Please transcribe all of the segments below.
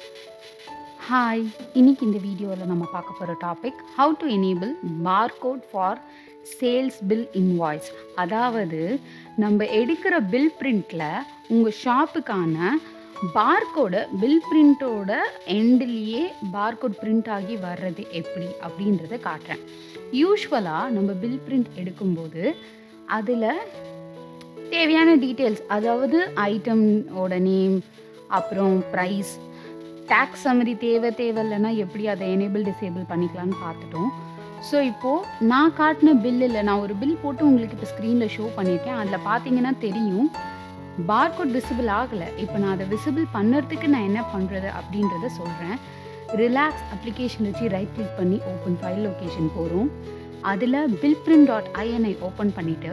hi இன்னைக்கு இந்த வீடியோவில் நம்ம பார்க்க போகிற topic how to enable barcode for sales bill invoice அதாவது நம்ம எடுக்கிற பில் பிரிண்டில் உங்கள் ஷாப்புக்கான பார்கோடை பில் பிரிண்ட்டோட எண்ட்லேயே பார்கோட் பிரிண்ட் ஆகி வர்றது எப்படி அப்படின்றத காட்டுறேன் யூஸ்வலாக நம்ம பில் பிரிண்ட் எடுக்கும்போது அதில் தேவையான டீட்டெயில்ஸ் அதாவது ஐட்டமோட நேம் அப்புறம் ப்ரைஸ் டேக்ஸ் சம்மரி தேவை தேவையில்லைன்னா எப்படி அதை எனேபிள் டிசேபிள் பண்ணிக்கலாம்னு பார்த்துட்டோம் ஸோ இப்போது நான் காட்டின பில்லில் நான் ஒரு பில் போட்டு உங்களுக்கு இப்போ ஸ்க்ரீனில் ஷோ பண்ணியிருக்கேன் அதில் பார்த்தீங்கன்னா தெரியும் பார்கோட் விசிபிள் ஆகலை இப்போ நான் அதை விசிபிள் பண்ணுறதுக்கு நான் என்ன பண்ணுறது அப்படின்றத சொல்கிறேன் ரிலாக்ஸ் அப்ளிகேஷன் வச்சு ரைட் கிளிக் பண்ணி ஓப்பன் ஃபைல் லொக்கேஷன் போகிறோம் அதில் bill print dot INI open பண்ணிவிட்டு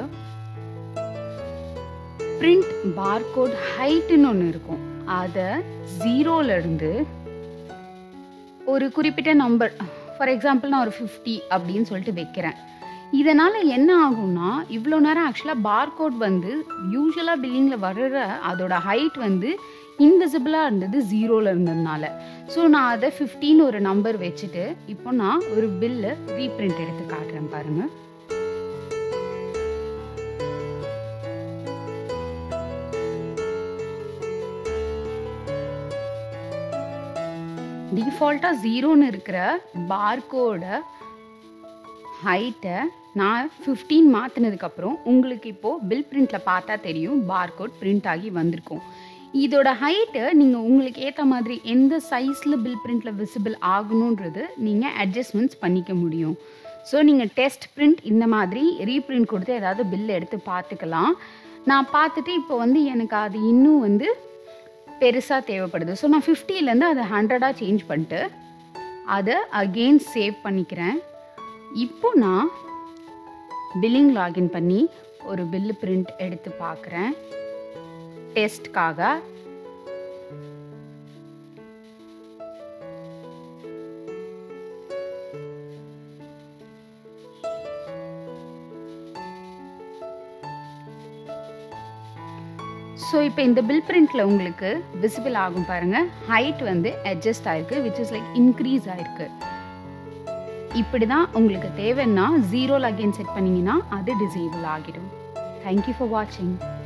பிரிண்ட் பார்கோட் ஹைட்டுன்னு ஒன்று இருக்கும் அதை ஜீரோலேருந்து ஒரு குறிப்பிட்ட நம்பர் ஃபார் எக்ஸாம்பிள் நான் ஒரு ஃபிஃப்டி அப்படின்னு சொல்லிட்டு வைக்கிறேன் இதனால் என்ன ஆகும்னா இவ்வளோ நேரம் ஆக்சுவலாக பார்கோட் வந்து யூஸ்வலாக பில்லிங்கில் வர்ற அதோட ஹைட் வந்து இன்விசிபிளாக இருந்தது ஜீரோவில் இருந்ததுனால ஸோ நான் அதை ஃபிஃப்டின்னு ஒரு நம்பர் வச்சுட்டு இப்போ நான் ஒரு பில்லு ரீப்ரிண்ட் எடுத்து காட்டுறேன் பாருங்கள் டிஃபால்ட்டாக ஜீரோன்னு இருக்கிற பார்கோட ஹைட்டை நான் ஃபிஃப்டீன் மாற்றினதுக்கப்புறம் உங்களுக்கு இப்போது பில் பிரிண்டில் பார்த்தா தெரியும் பார்கோட் பிரிண்ட் ஆகி வந்திருக்கும் இதோட ஹைட்டு நீங்கள் உங்களுக்கு ஏற்ற மாதிரி எந்த சைஸில் பில் பிரிண்டில் விசிபிள் ஆகணுன்றது நீங்கள் அட்ஜஸ்ட்மெண்ட்ஸ் பண்ணிக்க முடியும் ஸோ நீங்கள் டெஸ்ட் பிரிண்ட் இந்த மாதிரி ரீப்ரிண்ட் கொடுத்து ஏதாவது பில் எடுத்து பார்த்துக்கலாம் நான் பார்த்துட்டு இப்போ வந்து எனக்கு அது இன்னும் வந்து பெருசாக தேவைப்படுது ஸோ நான் ஃபிஃப்டிலேருந்து அதை ஹண்ட்ரடாக சேஞ்ச் பண்ணிட்டு அதை அகெயின் சேவ் பண்ணிக்கிறேன் இப்போ நான் பில்லிங் லாகின் பண்ணி ஒரு பில்லு பிரிண்ட் எடுத்து பார்க்குறேன் டெஸ்ட்காக ஸோ இப்போ இந்த பில் பிரிண்ட்டில் உங்களுக்கு விசிபிள் ஆகும் பாருங்கள் ஹைட் வந்து அட்ஜஸ்ட் ஆயிருக்கு விச் இஸ் லைக் இன்க்ரீஸ் ஆயிருக்கு இப்படி தான் உங்களுக்கு தேவைன்னா ஜீரோவில் அகெயின் செட் பண்ணிங்கன்னா அது டிசேபிள் ஆகிடும் தேங்க்யூ ஃபார் வாட்சிங்